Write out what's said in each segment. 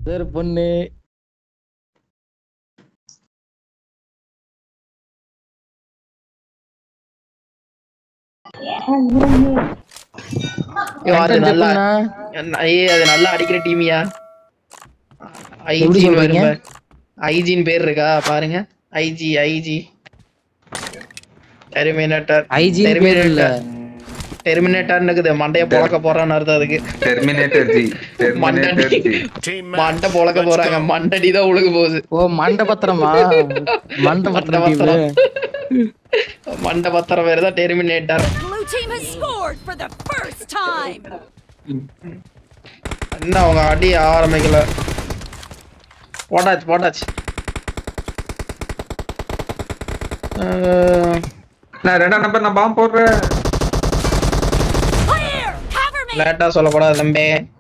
ஒரு பொண்ணு ஐயோ, அது Content நல்லா எப்படிண்ணா? என்ன- ஐயே அது நல்லா அடிக்கிற டீமியா எப்படி ஐஜின் சொல்றீங்க? வரும் ஐஜின் பேர் இருக்கா பாருங்க ஐஜி ஐஜி டெர்மினேட்டர் IG ன்னு பேர் இல்ல. டெர்மினேட்டர்னு இருக்குது மண்டைய பொளக்க போறான்னு அர்த்தம் அதுக்கு டெர்மினேட்டர் ஜி டெர்மினேட்டர் மண்டடி ஜி மண்டை பொளக்க போறாங்க மண்டடி தான் உழுக போகுது ஓ மண்ட பத்திரமா மண்ட பத்திரம் மண்டை டீம் பத்திரம். மண்டை பத்திரம் வேறு தான் terminator Blue team has scored for the first time. என்ன அவங்க அடி ஆரம்பிக்கல போட்டாச்சு போட்டாச்சு அஹ், நான் ரெண்டாம் நம்பர் நான் பாம்பு போடுறேன் Clear! Cover me! லேட்டா சொல்லக்கூடாது தம்பி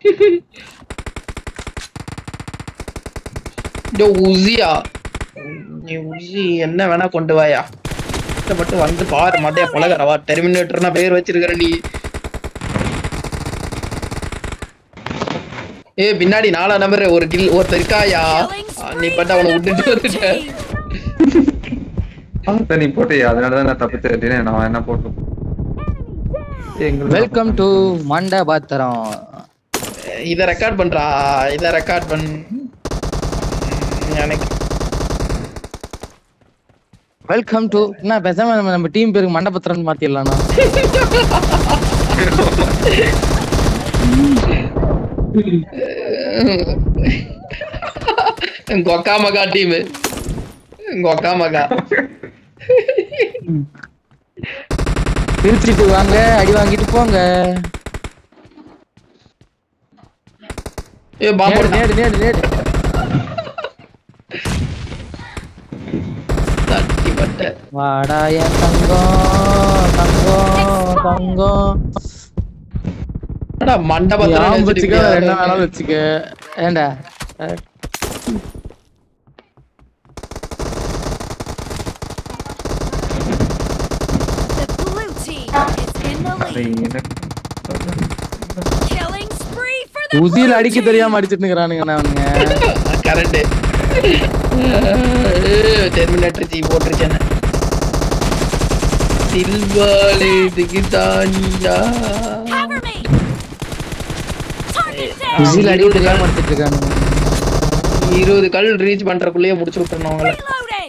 டோ உசியா நீ உசி என்ன வேணா கொண்டு வாயா மட்டும் வந்து பாரு மண்டைய பழகிறவா டெர்மினேட்டர்னா பேர் வச்சிருக்கிற நீ ஏ பின்னாடி நாலா நம்பர் ஒரு கில் ஒருத்தர் இருக்காயா Killing ஆ, நீ spree பட்டு for அவனை the விட்டுட்டு blue வந்துட்ட team. பார்த்த நீ போட்டியா அதனாலதான் நான் தப்பிச்சு கட்டினேன் நான் என்ன போட்டு எங்களுக்கு வெல்கம் டு மண்ட பத்திரம் இத ரெக்கார்ட் பண்றா இத ரெக்கார்ட் பண் எனக்கு வெல்கம் டு என்ன பேசாம நம்ம நம்ம டீம் பேருக்கு மண்ட பத்திரம் மாத்திடலாம்ண்ணா கொக்கா மகா டீம் கொக்கா மகா பிரிச்சுட்டு வாங்க அடி வாங்கிட்டு போங்க ஏ பாம்பு நேடு நேடு நேடு நேடு தட்டி பட்ட வாடா என் தங்கம் தங்கம் தங்கம் அடா மண்டபத்துல ஞாபகம் வச்சுக்க வச்சிருக்கியா? என்ன வேணாலும் வச்சுக்க ஏண்டா அஹ், The blue team is in the lead. Killing spree for the உசியில blue அடிக்க team. தெரியாம அடிச்சிட்டு இருக்கிறானுங்க அவனுங்க கரண்ட் டெர்மினேட்டர் ஜி போட்டுருச்சேன் தில்வாலே திகிதானியா Cover me! Target down! உசியில அடிக்க தெரியாம அடிச்சிட்டு இருக்கானுங்க இருபது கல் ரீச் பண்றதுக்குள்ளேயே முடிச்சு விட்டுறணும் அவங்கள Reloading!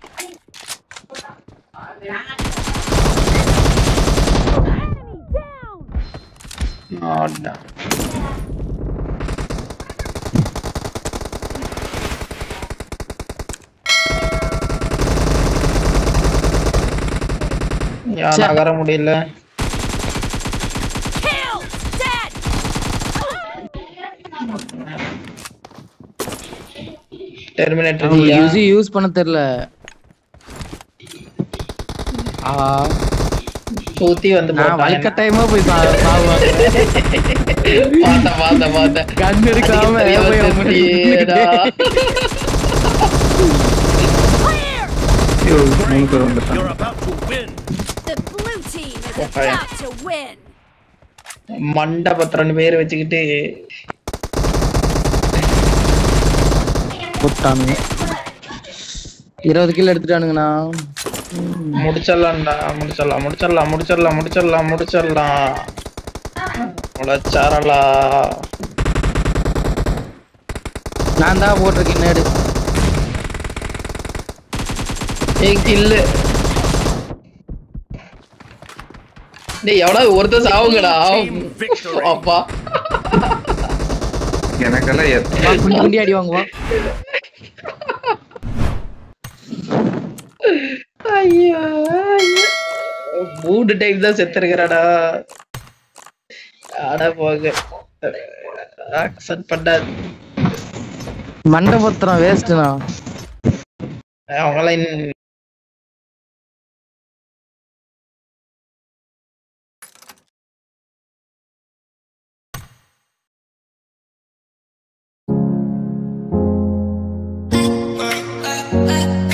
Enemy down! ஆடா. ஏன் ச்சே. நகர முடியல Kill! Dead! டெர்மினேட்டர் அவங்களுக்கு யூசி யூஸ் பண்ண தெரியல ஆ சுத்தி வந்து நான் போட்டான் வலுக்கட்டாயமா போய் சா- சாவுவாங்க பாத்த பாத்த பாத்த கண் எடுக்காம போய் அவங்க முன்னாடி நின்னுக்கிட்டு. Clear! You're about to win. The blue team is Okay. about to win. மண்டபத்திரண்டு பேர் வச்சுக்கிட்டு போட்டானுங்க இருபது கிலோ எடுத்துட்டானுங்கண்ணா முடிச்சிடலாம்டா முடிச்சிடலாம் முடிச்சிடலாம் முடிச்சிடலாம் முடிச்சிடலாம் முடிச்சிடலாம் முளைச்சாரலா நான் தான் போட்டிருக்கேன் நேடு ஏய் கில்லு டேய் எவனாவது ஒருத்தர் சாவுங்கடா Team victory. அப்பா எனக்கெல்லாம் எத்- வா, குண்டி குண்டி அடி வாங்குவான் ஐயோ மூணு டைம் தான் செத்துருக்கிறடா அட போக அக்செப்ட் பண்ணாது மண்டபத்திரம் வேஸ்ட்ண்ணா அவங்களாம் இன்னும் uh, uh.